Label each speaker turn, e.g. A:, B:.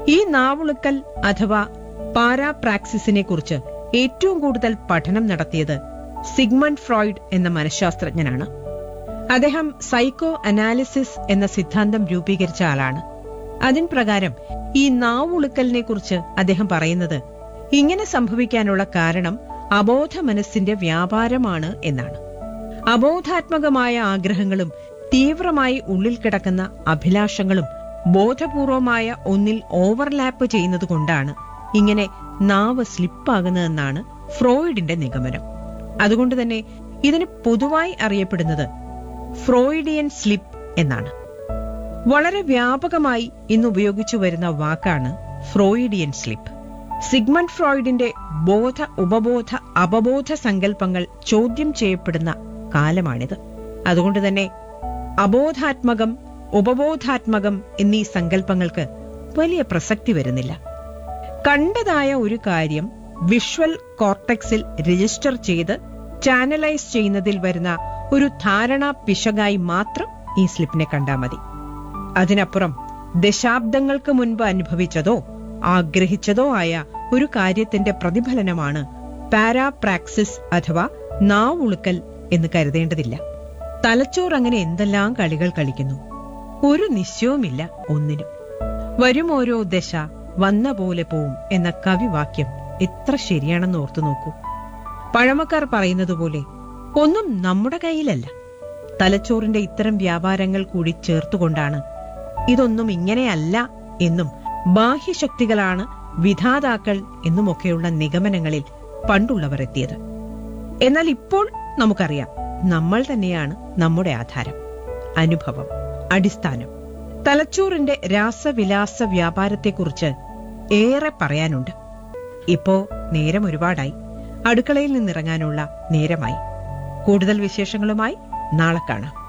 A: ഈ നാവുളുക്കൽ അഥവാ പാരാപ്രാക്സിസിനെ കുറിച്ച് ഏറ്റവും കൂടുതൽ പഠനം നടത്തിയത് സിഗ്മണ്ട് ഫ്രോയിഡ് എന്ന മനഃശാസ്ത്രജ്ഞനാണ് അദ്ദേഹം സൈക്കോ അനാലിസിസ് എന്ന സിദ്ധാന്തം രൂപീകരിച്ച ആളാണ് അതിൻ പ്രകാരം ഈ നാവുളുക്കലിനെ കുറിച്ച് അദ്ദേഹം പറയുന്നത് ഇങ്ങനെ സംഭവിക്കാനുള്ള കാരണം അബോധ മനസ്സിന്റെ വ്യാപാരമാണ് എന്നാണ് അബോധാത്മകമായ ആഗ്രഹങ്ങളും തീവ്രമായി ഉള്ളിൽ കിടക്കുന്ന അഭിലാഷങ്ങളും ബോധപൂർവമായ ഒന്നിൽ ഓവർലാപ്പ് ചെയ്യുന്നതുകൊണ്ടാണ് ഇങ്ങനെ നാവ് സ്ലിപ്പാകുന്നതെന്നാണ് ഫ്രോയിഡിന്റെ നിഗമനം അതുകൊണ്ട് തന്നെ ഇതിന് പൊതുവായി അറിയപ്പെടുന്നത് ഫ്രോയിഡിയൻ സ്ലിപ്പ് എന്നാണ് വളരെ വ്യാപകമായി ഇന്ന് ഉപയോഗിച്ചു വരുന്ന വാക്കാണ് ഫ്രോയിഡിയൻ സ്ലിപ്പ് സിഗ്മണ്ട് ഫ്രോയിഡിന്റെ ബോധ ഉപബോധ അപബോധ സങ്കല്പങ്ങൾ ചോദ്യം ചെയ്യപ്പെടുന്ന കാലമാണിത് അതുകൊണ്ട് തന്നെ അബോധാത്മകം ഉപബോധാത്മകം എന്നീ സങ്കല്പങ്ങൾക്ക് വലിയ പ്രസക്തി വരുന്നില്ല കണ്ടതായ ഒരു കാര്യം വിഷ്വൽ കോർട്ടെക്സിൽ രജിസ്റ്റർ ചെയ്ത് ചാനലൈസ് ചെയ്യുന്നതിൽ വരുന്ന ഒരു ധാരണാ പിശകായി മാത്രം ഈ സ്ലിപ്പിനെ കണ്ടാൽ മതി അതിനപ്പുറം ദശാബ്ദങ്ങൾക്ക് മുൻപ് അനുഭവിച്ചതോ ആഗ്രഹിച്ചതോ ആയ ഒരു കാര്യത്തിന്റെ പ്രതിഫലനമാണ് പാരാപ്രാക്സിസ് അഥവാ നാവുളുക്കൽ എന്ന് കരുതേണ്ടതില്ല തലച്ചോർ അങ്ങനെ എന്തെല്ലാം കളികൾ കളിക്കുന്നു ഒരു നിശ്ചയവുമില്ല ഒന്നിനും വരും ഓരോ ദശ വന്ന പോലെ പോവും എന്ന കവിവാക്യം എത്ര ശരിയാണെന്ന് ഓർത്തു നോക്കൂ പഴമക്കാർ പറയുന്നത് പോലെ ഒന്നും നമ്മുടെ കയ്യിലല്ല തലച്ചോറിന്റെ ഇത്തരം വ്യാപാരങ്ങൾ കൂടി ചേർത്തുകൊണ്ടാണ് ഇതൊന്നും ഇങ്ങനെയല്ല എന്നും ബാഹ്യശക്തികളാണ് വിധാതാക്കൾ എന്നുമൊക്കെയുള്ള നിഗമനങ്ങളിൽ പണ്ടുള്ളവർ എത്തിയത് എന്നാൽ ഇപ്പോൾ നമുക്കറിയാം നമ്മൾ തന്നെയാണ് നമ്മുടെ ആധാരം അനുഭവം അടിസ്ഥാനം തലച്ചോറിന്റെ രാസവിലാസ വ്യാപാരത്തെക്കുറിച്ച് ഏറെ പറയാനുണ്ട് ഇപ്പോ നേരം ഒരുപാടായി അടുക്കളയിൽ നിന്നിറങ്ങാനുള്ള നേരമായി കൂടുതൽ വിശേഷങ്ങളുമായി നാളെ കാണാം